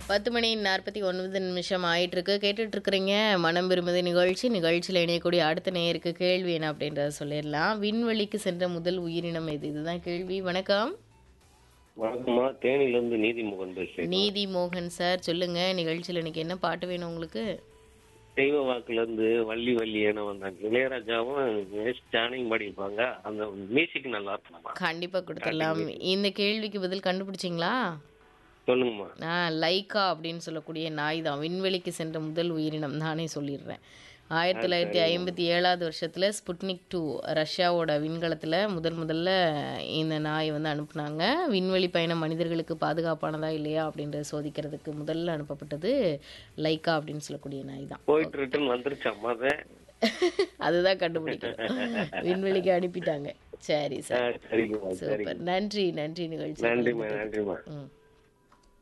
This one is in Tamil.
பத்து மணி நாற்பத்தி ஒன்பது நிமிஷம் ஆயிட்டு இருக்கு கேட்டுட்டு இருக்கிறீங்க மனம் விரும்புது நிகழ்ச்சி நிகழ்ச்சியில் இணையக்கூடிய அடுத்த நேயருக்கு கேள்வி என்ன அப்படின்றத சொல்லிடலாம் விண்வெளிக்கு சென்ற முதல் உயிரினம் எது இதுதான் கேள்வி வணக்கம் வணக்கம்மா தேனியிலிருந்து நீதிமோகன் பேசுறேன் நீதி மோகன் சார் சொல்லுங்க நிகழ்ச்சியில் இன்னைக்கு என்ன பாட்டு வேணும் உங்களுக்கு தெய்வ வாக்குல இருந்து வள்ளி வள்ளி என வந்தாங்க இளையராஜாவும் எஸ் ஜானியும் பாடியிருப்பாங்க அந்த மியூசிக் நல்லா இருக்கும்மா கண்டிப்பா கொடுத்துடலாம் இந்த கேள்விக்கு பதில் கண்டுபிடிச்சிங்களா சொல்லுங்கம்மா ஆ லைக்கா அப்படின்னு சொல்லக்கூடிய நாய் தான் விண்வெளிக்கு சென்ற முதல் உயிரினம் நானே சொல்லிடுறேன் ஆயிரத்தி தொள்ளாயிரத்தி ஐம்பத்தி ஏழாவது வருஷத்தில் ஸ்புட்னிக் டூ ரஷ்யாவோட விண்கலத்தில் முதல் முதல்ல இந்த நாய் வந்து அனுப்புனாங்க விண்வெளி பயணம் மனிதர்களுக்கு பாதுகாப்பானதா இல்லையா அப்படின்றத சோதிக்கிறதுக்கு முதல்ல அனுப்பப்பட்டது லைக்கா அப்படின்னு சொல்லக்கூடிய நாய் தான் போயிட்டு ரிட்டர்ன் வந்துருச்சாம்மா அது அதுதான் கண்டுபிடிக்கணும் விண்வெளிக்கு அனுப்பிட்டாங்க சரி ஆ, சார் சரிங்கம்மா சரிங்க சூப்பர் நன்றி நன்றி நிகழ்ச்சி நன்றிம்மா நன்றிம்மா ம்